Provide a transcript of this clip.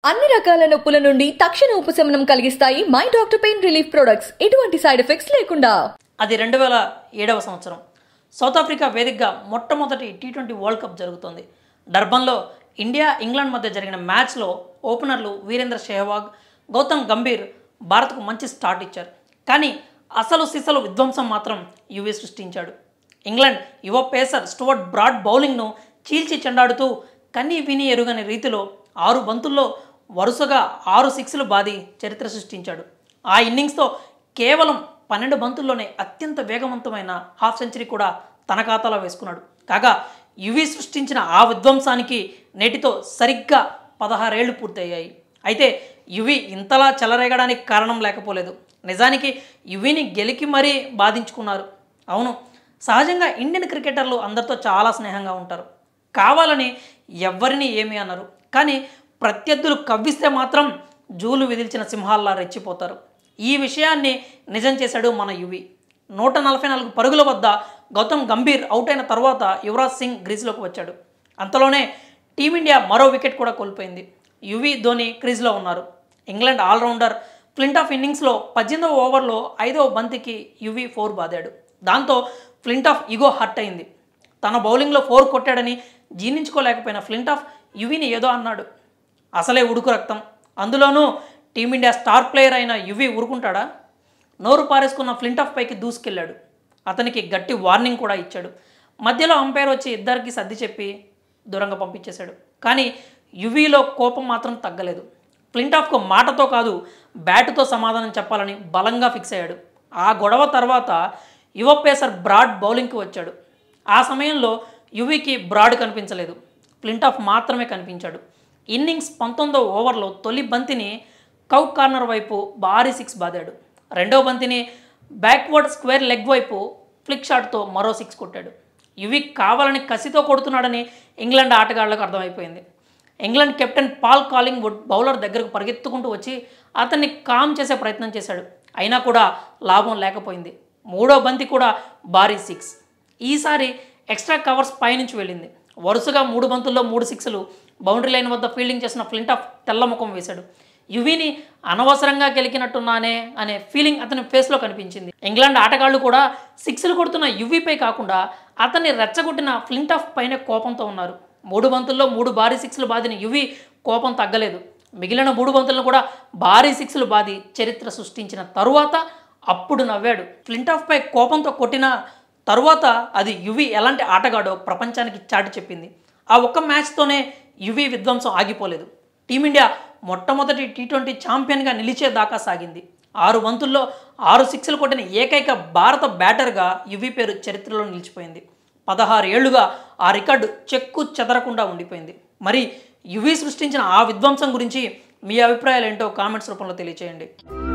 అన్ని రకాల నొప్పుల నుండి తక్షణ ఉపశమనం కలిగిస్తాయి my doctor pain relief products ఎటువంటి సైడ్ ఎఫెక్ట్స్ లేకుండా అది రెండు వేల ఏడవ సంవత్సరం సౌత్ ఆఫ్రికా వేదికగా మొట్టమొదటి టీ ట్వంటీ వరల్డ్ కప్ జరుగుతోంది డర్బన్లో ఇండియా ఇంగ్లాండ్ మధ్య జరిగిన మ్యాచ్లో ఓపెనర్లు వీరేంద్ర సెహవాగ్ గౌతమ్ గంభీర్ భారత్కు మంచి స్టార్ట్ ఇచ్చారు కానీ అసలు సిసలు విధ్వంసం మాత్రం యువీ సృష్టించాడు ఇంగ్లాండ్ యువ పేసర్ స్టువర్ట్ బ్రాడ్ బౌలింగ్ను చీల్చి చెండాడుతూ కన్నీ విని ఎరుగని రీతిలో ఆరు బంతుల్లో వరుసగా ఆరు సిక్స్లు బాది చరిత్ర సృష్టించాడు ఆ ఇన్నింగ్స్తో కేవలం పన్నెండు బంతుల్లోనే అత్యంత వేగవంతమైన హాఫ్ సెంచరీ కూడా తన ఖాతాలో వేసుకున్నాడు కాగా యువి సృష్టించిన ఆ విధ్వంసానికి నేటితో సరిగ్గా పదహారేళ్లు పూర్తయ్యాయి అయితే యువి ఇంతలా చెలరేగడానికి కారణం లేకపోలేదు నిజానికి యువిని గెలికి మరీ బాధించుకున్నారు అవును సహజంగా ఇండియన్ క్రికెటర్లు అందరితో చాలా స్నేహంగా ఉంటారు కావాలని ఎవ్వరిని ఏమీ అన్నారు కానీ ప్రత్యర్థులు కవ్విస్తే మాత్రం జూలు విదిల్చిన సింహాల్లా రెచ్చిపోతారు ఈ విషయాన్ని నిజం చేశాడు మన యువి నూట నలభై నాలుగు పరుగుల వద్ద గౌతమ్ గంభీర్ అవుట్ అయిన తర్వాత యువరాజ్ సింగ్ గ్రీజ్లోకి వచ్చాడు అంతలోనే టీమిండియా మరో వికెట్ కూడా కోల్పోయింది యువి ధోని క్రీజ్లో ఉన్నారు ఇంగ్లాండ్ ఆల్రౌండర్ ఫ్లింట్ ఆఫ్ ఇన్నింగ్స్లో పద్దెనిమిదవ ఓవర్లో ఐదవ బంతికి యువి ఫోర్ బాదాడు దాంతో ఫ్లింట్ ఆఫ్ ఇగో హర్ట్ అయింది తన బౌలింగ్లో ఫోర్ కొట్టాడని జీర్ణించుకోలేకపోయిన ఫ్లింట్ ఆఫ్ యువిని ఏదో అన్నాడు అసలే ఉడుకు రక్తం అందులోనూ టీమిండియా స్టార్ ప్లేయర్ అయిన యువి ఊరుకుంటాడా నోరు పారేసుకున్న ఫ్లింట్ ఆఫ్ పైకి దూసుకెళ్ళాడు అతనికి గట్టి వార్నింగ్ కూడా ఇచ్చాడు మధ్యలో అంపైర్ వచ్చి ఇద్దరికి సర్ది చెప్పి దూరంగా పంపించేశాడు కానీ యువీలో కోపం మాత్రం తగ్గలేదు ఫ్లింట్ ఆఫ్కు మాటతో కాదు బ్యాటుతో సమాధానం చెప్పాలని బలంగా ఫిక్స్ అయ్యాడు ఆ గొడవ తర్వాత యువ పేసర్ బ్రాడ్ బౌలింగ్కి వచ్చాడు ఆ సమయంలో యువీకి బ్రాడ్ కనిపించలేదు ఫ్లింట్ ఆఫ్ మాత్రమే కనిపించాడు ఇన్నింగ్స్ పంతొమ్మిదో ఓవర్లో తొలి బంతిని కౌ కార్నర్ వైపు భారీ సిక్స్ బాదాడు రెండో బంతిని బ్యాక్వర్డ్ స్క్వేర్ లెగ్ వైపు ఫ్లిక్ షాట్తో మరో సిక్స్ కొట్టాడు యువి కావాలని కసితో కొడుతున్నాడని ఇంగ్లాండ్ ఆటగాళ్లకు అర్థమైపోయింది England captain Paul Collingwood bowler దగ్గరకు పరిగెత్తుకుంటూ వచ్చి అతన్ని కామ్ చేసే ప్రయత్నం చేశాడు అయినా కూడా లాభం లేకపోయింది మూడో బంతి కూడా భారీ సిక్స్ ఈసారి ఎక్స్ట్రా కవర్స్ పైనుంచి వెళ్ళింది వరుసగా మూడు బంతుల్లో మూడు సిక్స్లు బౌండరీ లైన్ వద్ద ఫీల్డింగ్ చేసిన ఫ్లింట్ ఆఫ్ తెల్లముఖం వేశాడు యువిని అనవసరంగా గెలికినట్టున్నానే అనే ఫీలింగ్ అతని ఫేస్లో కనిపించింది ఇంగ్లాండ్ ఆటగాళ్లు కూడా సిక్స్లు కొడుతున్న యువీపై కాకుండా అతన్ని రెచ్చగొట్టిన ఫ్లింట్ ఆఫ్ పైన కోపంతో ఉన్నారు మూడు బంతుల్లో మూడు భారీ సిక్స్లు బాదిన యువి కోపం తగ్గలేదు మిగిలిన మూడు బంతులను కూడా భారీ సిక్స్లు బాది చరిత్ర సృష్టించిన తరువాత అప్పుడు నవ్వాడు ఫ్లింట్ ఆఫ్ పై కోపంతో కొట్టిన తరువాత అది యువి ఎలాంటి ఆటగాడో ప్రపంచానికి చాటి చెప్పింది ఆ ఒక్క మ్యాచ్తోనే యువి విధ్వంసం ఆగిపోలేదు టీమిండియా మొట్టమొదటి టీ ట్వంటీ ఛాంపియన్గా నిలిచేదాకా సాగింది ఆరు వంతుల్లో ఆరు సిక్స్లు కొట్టిన ఏకైక భారత బ్యాటర్గా యువి పేరు చరిత్రలో నిలిచిపోయింది పదహారు ఏళ్లుగా ఆ రికార్డు చెక్కు చెదరకుండా ఉండిపోయింది మరి యువి సృష్టించిన ఆ విధ్వంసం గురించి మీ అభిప్రాయాలు ఏంటో కామెంట్స్ రూపంలో తెలియచేయండి